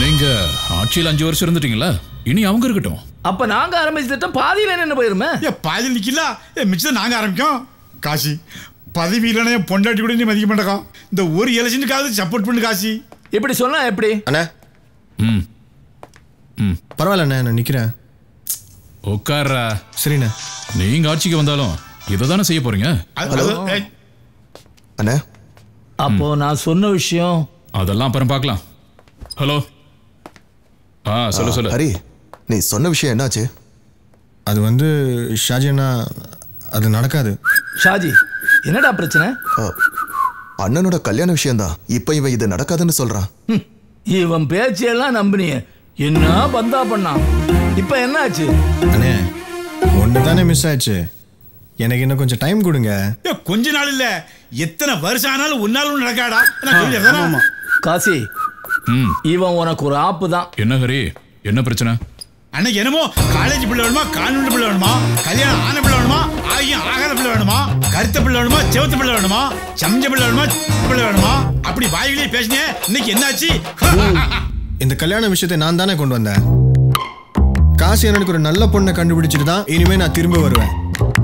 நீங்க ஆட்சியில் அஞ்சு வருஷம் இருந்துட்டீங்களா இனி அவங்க இருக்கட்டும் அப்ப நாங்க ஆரம்பிச்ச திட்டம் பாதியில என்ன போயிருமே ஏ பாதியில் நிக்கல ஏ மிச்சம் நாங்க ஆரம்பிக்கோம் காசி பதவி இல்லைன்னா என் பொண்டாட்டி கூட நீ மதிக்க மாட்டேக்கான் இந்த ஒரு எலெக்ஷனுக்காவது சப்போர்ட் பண்ணு காசி இப்படி சொன்னா எப்படி அண்ணா ம் பரவாயில்லண்ணே நான் நிற்கிறேன் உட்கார்றா சரிண்ணே நீங்க ஆட்சிக்கு வந்தாலும் இதை தானே செய்ய போறீங்க அது- அது- ஏய், அண்ணே அப்போ நான் சொன்ன விஷயம் அதெல்லாம் அப்புறம் பார்க்கலாம் ஹலோ ஆ சொல்லு சொல்லு ஹரி நீ சொன்ன விஷயம் என்னாச்சு அது வந்து ஷாஜி அண்ணா அது நடக்காது ஷாஜி என்னடா பிரச்சனை அ, அண்ணனோட கல்யாண விஷயம்தான் இப்ப இவன் இது நடக்காதுன்னு சொல்றான் ஹம், இவன் பேச்சையெல்லாம் நம்பினிய என்ன பந்தா பண்ணான் இப்ப என்ன ஆச்சு அண்ணே ஒன்று தானே மிஸ் ஆயிடுச்சு எனக்கு இன்னும் கொஞ்சம் டைம் கொடுங்க ஏ, கொஞ்ச நாள் இல்ல எத்தனை வருஷம் ஆனாலும் உன்னாலும் நடக்காடா நான் சொல்லிடுறேனா? காசி ம் இவன் உனக்கு ஒரு ஆப்பு தான் என்ன ஹரி என்ன பிரச்சனை அன்னைக்கு என்னமோ காலேஜ் பிள்ளை வேணுமா கான்வென்ட் பிள்ளை வேணுமா கல்யாணம் ஆன பிள்ளை வேணுமா ஆகியும் ஆகாத பிள்ளை வேணுமா கருத்த பிள்ளை வேணுமா செவத்த பிள்ளை வேணுமா சமஞ்ச பிள்ளை வேணுமா பிள்ளை வேணுமா அப்படி வாயிலே பேசினே இன்னைக்கு என்னாச்சு இந்த கல்யாண விஷயத்தை நான் தானே கொண்டு வந்தேன் காசு எனக்கு ஒரு நல்ல பொண்ணை கண்டுபிடிச்சிட்டு தான் இனிமே நான் திரும்ப வருவேன்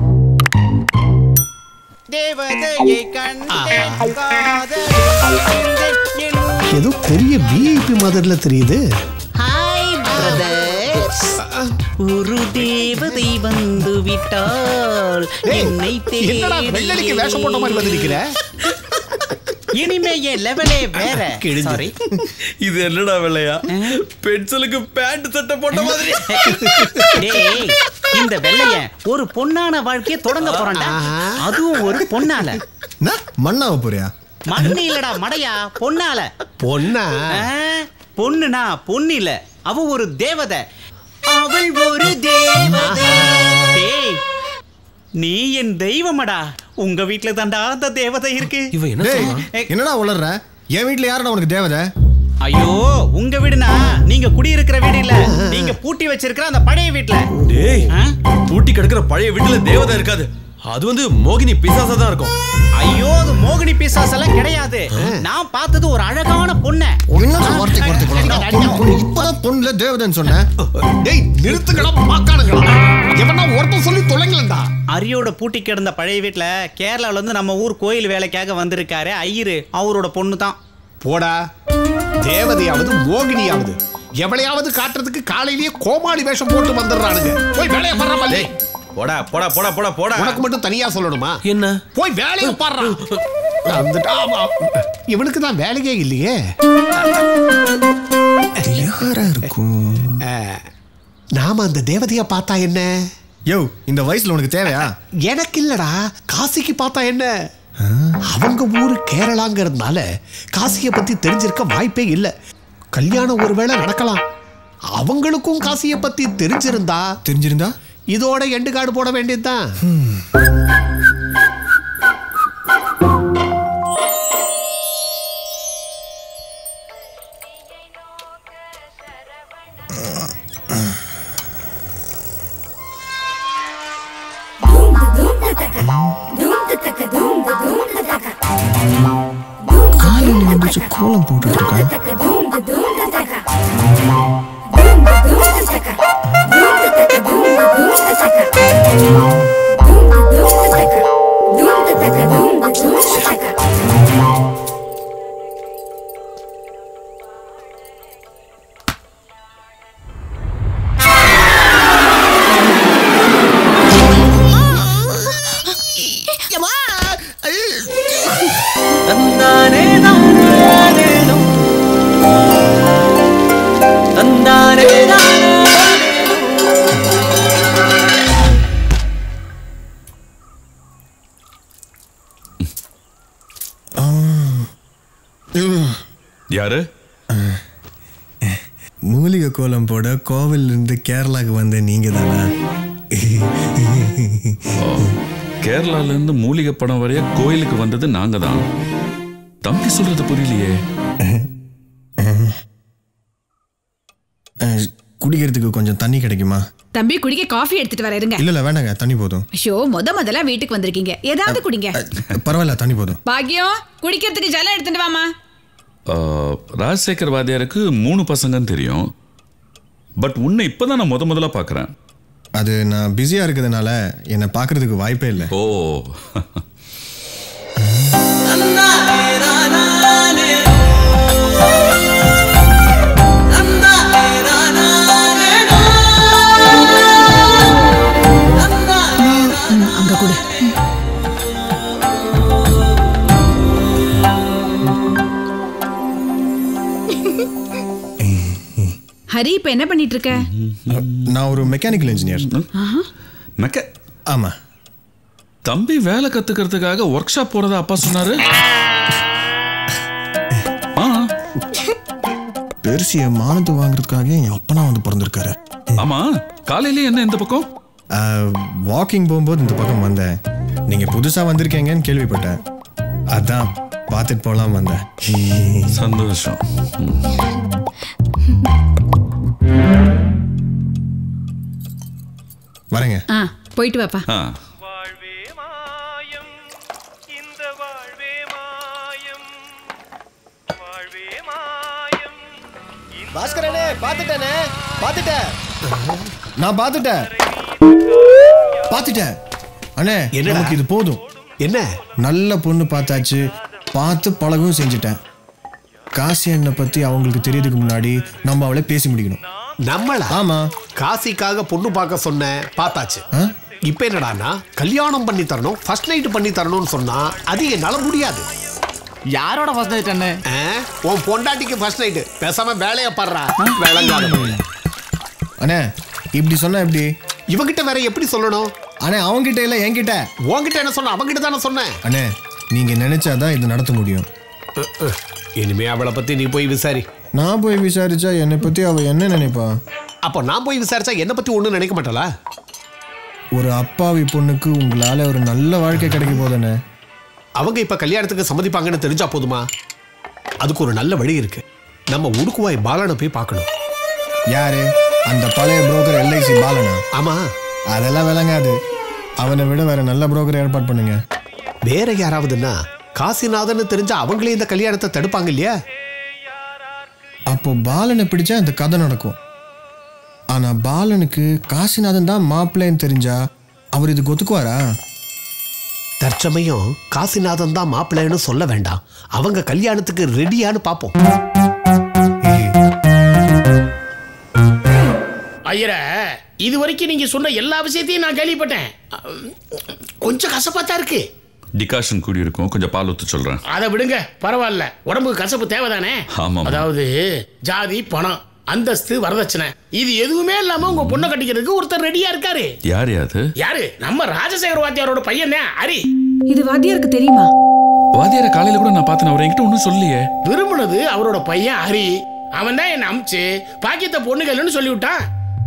தேவதையை கண்டேன் காதலித்தேன் என் ஏதோ பெரிய விஐபி மாதிரில தெரியுது ஹாய் பிரதர்ஸ் ஒரு தேவதை வந்து விட்டாள் என்னை என்னடா வெள்ளடிக்கு வேஷம் போட்ட மாதிரி வந்து நிக்கிற இனிமே என் லெவலே வேற சாரி இது என்னடா வெள்ளையா பென்சிலுக்கு பேண்ட் சட்டை போட்ட மாதிரி டேய் இந்த வெள்ளைய ஒரு பொண்ணான வாழ்க்கைய தொடங்க போறான்டா அதுவும் ஒரு பொண்ணால என்ன மண்ணாவ போறியா மண்ணு இல்லடா மடையா பொண்ணால பொண்ணா ஆ, பொண்ணுனா பொண்ணு இல்ல அவ ஒரு தேவதை அவள் ஒரு தேவதை டேய் நீ என் தெய்வமடா உங்க வீட்ல தான்டா அந்த தேவதை இருக்கு இவன் என்ன டேய் சொல்றான்? என்னடா உளர்ற என் வீட்ல யாரடா உனக்கு தேவதை ஐயோ உங்க வீடுனா நீங்க குடியிருக்கிற வீடு இல்ல நீங்க பூட்டி வச்சிருக்கிற அந்த பழைய வீட்ல டேய் ஆ? பூட்டி கிடக்குற பழைய வீட்டுல தேவதை இருக்காது அது வந்து மோகினி பிசாசா தான் இருக்கும் ஐயோ அது மோகினி பிசாஸ் எல்லாம் கிடையாது நான் பார்த்தது ஒரு அழகான பொண்ணு ஒழுங்கா வார்த்தை வார்த்தை போடாத. பொண்ணு, பொண்ணு. இப்பதான் பொண்ணுல தேவதைன்னு சொன்னேன் டேய் நிறுத்துக்கடா மாக்கானுங்களா எவனா ஒருத்தன் சொல்லி தொலைங்களா அரியோட பூட்டி கிடந்த பழைய வீட்ல கேரளால இருந்து நம்ம ஊர் கோயில் வேலைக்காக வந்திருக்காரு ஐயரு அவரோட பொண்ணு தான் போடா தேவதையாவது மோகினியாவது எவளையாவது காட்டுறதுக்கு காலையிலேயே கோமாளி வேஷம் போட்டு வந்துடுறானுங்க போய் வேலையை பாடுறா மல்லி போடா போடா போடா போடா போடா உனக்கு மட்டும் தனியா சொல்லணுமா என்ன போய் வேலையை பாடுறா வந்துட்டா ஆமா. இவனுக்கு தான் வேலையே இல்லையே யாரா இருக்கும் நாம அந்த தேவதைய பார்த்தா என்ன யோ இந்த வயசுல உனக்கு தேவையா எனக்கு இல்லடா காசிக்கு பார்த்தா என்ன அவங்க ஊரு கேரளாங்கிறதுனால காசியை பத்தி தெரிஞ்சிருக்க வாய்ப்பே இல்லை கல்யாணம் ஒருவேளை நடக்கலாம் அவங்களுக்கும் காசியை பத்தி தெரிஞ்சிருந்தா தெரிஞ்சிருந்தா இதோட எண்டு கார்டு போட வேண்டியதுதான் காலையில எழுந்திரிச்சு கோலம் போட்டுட்டு இருக்கேன் தந்தானே தானேனோ. தந்தானே தானேனோ. யாரு மூலிகை கோலம் போட கோவில்ல இருந்து கேரளாக்கு வந்த நீங்க தானா கேரளால இருந்து மூலிகை படம் வரைய கோயிலுக்கு வந்தது நாங்க தான் தம்பி சொல்றது புரியலையே அஹ், குடிக்கிறதுக்கு கொஞ்சம் தண்ணி கிடைக்குமா தம்பி குடிக்க காஃபி எடுத்துட்டு வர இருங்க இல்ல இல்ல வேணாங்க தண்ணி போதும் ஐயோ முத முதல்ல வீட்டுக்கு வந்திருக்கீங்க ஏதாவது குடிங்க அஹ், பரவாயில்ல தண்ணி போதும் பாக்கியம் குடிக்கிறதுக்கு ஜலம் எடுத்துட்டு வாமா ஆஹ், ராஜசேகர் வாத்தியாருக்கு மூணு பசங்கன்னு தெரியும் பட் உன்னை இப்பதான் நான் முத முதல்ல பார்க்குறேன் அது நான் பிஸியாக இருக்கிறதுனால என்னை பார்க்கறதுக்கு வாய்ப்பே இல்லை ஓ அங்க கூட ஹரி இப்ப என்ன பண்ணிட்டு இருக்க நான் ஒரு மெக்கானிக்கல் இன்ஜினியர் மெக்க ஆமாம் தம்பி வேலை கத்துக்கிறதுக்காக ஒர்க் ஷாப் போறதா அப்பா சொன்னாரு ஆ பெருசிய மானத்தை வாங்குறதுக்காக என் அப்பனா வந்து பிறந்திருக்காரு ஆமா காலையில என்ன இந்த பக்கம் வாக்கிங் போகும்போது இந்த பக்கம் வந்தேன் நீங்கள் புதுசாக வந்திருக்கீங்கன்னு கேள்விப்பட்டேன் அதான் பார்த்துட்டு போகலாம் வந்தேன் சந்தோஷம் வரேங்க ஆ போயிட்டு வாப்பா ஆ பாஸ்கரனே பார்த்துட்டேனே பார்த்துட்டேன் நான் பார்த்துட்டேன் பார்த்துட்டேன் அண்ணே என்னடா? நமக்கு இது போதும் என்ன நல்ல பொண்ணு பார்த்தாச்சு பார்த்து பழகவும் செஞ்சுட்டேன் காசி எண்ணை பத்தி அவங்களுக்கு தெரியறதுக்கு முன்னாடி நம்ம அவளை பேசி முடிக்கணும் நம்மள ஆமா காசிக்காக பொண்ணு பார்க்க சொன்னேன் பார்த்தாச்சு ஆ? இப்ப என்னடான்னா கல்யாணம் பண்ணி தரணும் ஃபர்ஸ்ட் நைட் பண்ணி தரணும்னு சொன்னா அது என்னால முடியாது யாரோட ஃபர்ஸ்ட் நைட் அண்ணே ஆ? உன் பொண்டாட்டிக்கு ஃபர்ஸ்ட் நைட் பேசாம வேலையை படுறா வேலைங்காத போய். அண்ணே இப்படி சொன்னா எப்படி இவகிட்ட வேற எப்படி சொல்லணும் அண்ணே அவங்கிட்ட இல்ல என்கிட்ட உன்கிட்ட என்ன சொன்ன அவங்கிட்ட தானே சொன்னேன் அண்ணே நீங்க நினைச்சாதான் இது நடத்த முடியும் அஹ், அஹ். இனிமே அவளை பத்தி நீ போய் விசாரி நான் போய் விசாரிச்சா என்னை பத்தி அவ என்ன நினைப்பா அப்போ நான் போய் விசாரிச்சா என்னை பத்தி ஒண்ணும் நினைக்க மாட்டாளா ஒரு அப்பாவி பொண்ணுக்கு உங்களால ஒரு நல்ல வாழ்க்கை கிடைக்க போதானே அவங்க இப்ப கல்யாணத்துக்கு சம்மதிப்பாங்கன்னு தெரிஞ்சா போதுமா அதுக்கு ஒரு நல்ல வழி இருக்கு நம்ம உடுக்குவாய் பாலனை போய் பார்க்கணும் யாரு அந்த பழைய புரோக்கர் எல்ஐசி பாலனா ஆமா அதெல்லாம் விளங்காது அவனை விட வேற நல்ல புரோக்கர் ஏற்பாடு பண்ணுங்க வேற யாராவதுன்னா காசிநாதன் தெரிஞ்சா அவங்களே இந்த கல்யாணத்தை தடுப்பாங்க இல்லையா அப்போ பாலனை பிடிச்சா இந்த கதை நடக்கும் ஆனா பாலனுக்கு காசிநாதன் தான் மாப்பிள்ளைன்னு தெரிஞ்சா அவர் இதுக்கு ஒத்துக்குவாரா தற்சமயம் காசிநாதன் தான் மாப்பிள்ளைன்னு சொல்ல வேண்டாம் அவங்க கல்யாணத்துக்கு ரெடியான்னு பார்ப்போம் ஐயர இது வரைக்கும் நீங்க சொன்ன எல்லா விஷயத்தையும் நான் கேள்விப்பட்டேன் அம், கொஞ்சம் கசப்பாத்தான் இருக்கு டிகாஷன் கூடி இருக்கும் கொஞ்சம் பால் ஊத்து சொல்றேன் அதை விடுங்க பரவாயில்ல உடம்புக்கு கசப்பு தேவைதானே ஆமாம். அதாவது ஜாதி பணம் அந்தஸ்து வரதட்சணை இது எதுவுமே இல்லாம உங்க பொண்ணை கட்டிக்கிறதுக்கு ஒருத்தர் ரெடியா இருக்காரு யார் யாது யாரு நம்ம ராஜசேகர் வாத்தியாரோட பையன் ஹரி இது வாத்தியாருக்கு தெரியுமா வாத்தியார காலையில கூட நான் பார்த்தேன் அவர் என்கிட்ட ஒன்றும் சொல்லியே விரும்புனது அவரோட பையன் ஹரி அவன் தான் என்ன அமிச்சு பாக்கியத்தை பொண்ணுகள்னு சொல்லிவிட்டான்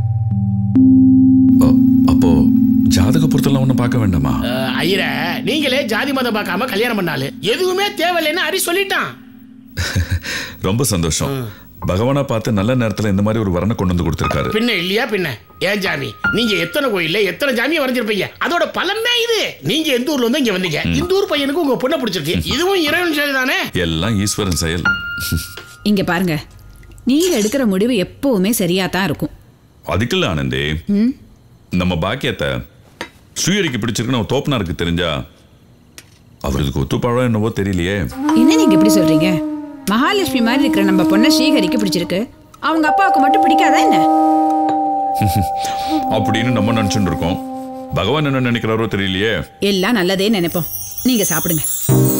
அ, அப்போ ஜாதக பொருத்தெல்லாம் ஒன்றும் பார்க்க வேண்டாமா அஹ், ஐயர நீங்களே ஜாதி மதம் பார்க்காம கல்யாணம் பண்ணாலு எதுவுமே தேவையில்லைன்னு ஹரி சொல்லிட்டான் ரொம்ப சந்தோஷம் பகவானா பார்த்து நல்ல நேரத்துல இந்த மாதிரி ஒரு வரனை கொண்டு வந்து கொடுத்துருக்காரு பின்ன இல்லையா பின்ன ஏன் ஜாமி நீங்க எத்தனை கோயில்ல எத்தனை ஜாமியை வரைஞ்சிருப்பீங்க அதோட பலன் தான் இது நீங்க எந்த ஊர்ல இருந்து இங்க வந்தீங்க இந்த ஊர் பையனுக்கு உங்க பொண்ணை பிடிச்சிருக்கு இதுவும் இறைவன் செயல் தானே எல்லாம் ஈஸ்வரன் செயல் இங்க பாருங்க நீங்க எடுக்கிற முடிவு எப்பவுமே சரியா தான் இருக்கும் அதுக்கு இல்ல ஆனந்தி நம்ம பாக்கியத்தை ஸ்ரீஹரிக்கு பிடிச்சிருக்குன்னு தோப்பனாருக்கு தெரிஞ்சா அவர் இதுக்கு ஒத்துப்பாழோ என்னவோ தெரியலையே என்ன நீங்க இப்படி சொல்றீங்க மகாலட்சுமி மாதிரி இருக்கிற நம்ம பொண்ணை ஸ்ரீஹரிக்கு பிடிச்சிருக்கு அவங்க அப்பாவுக்கு மட்டும் பிடிக்காதா என்ன அப்படின்னு நம்ம நினைச்சுட்டு இருக்கோம் பகவான் என்ன நினைக்கிறாரோ தெரியலையே எல்லாம் நல்லதே நினைப்போம் நீங்க சாப்பிடுங்க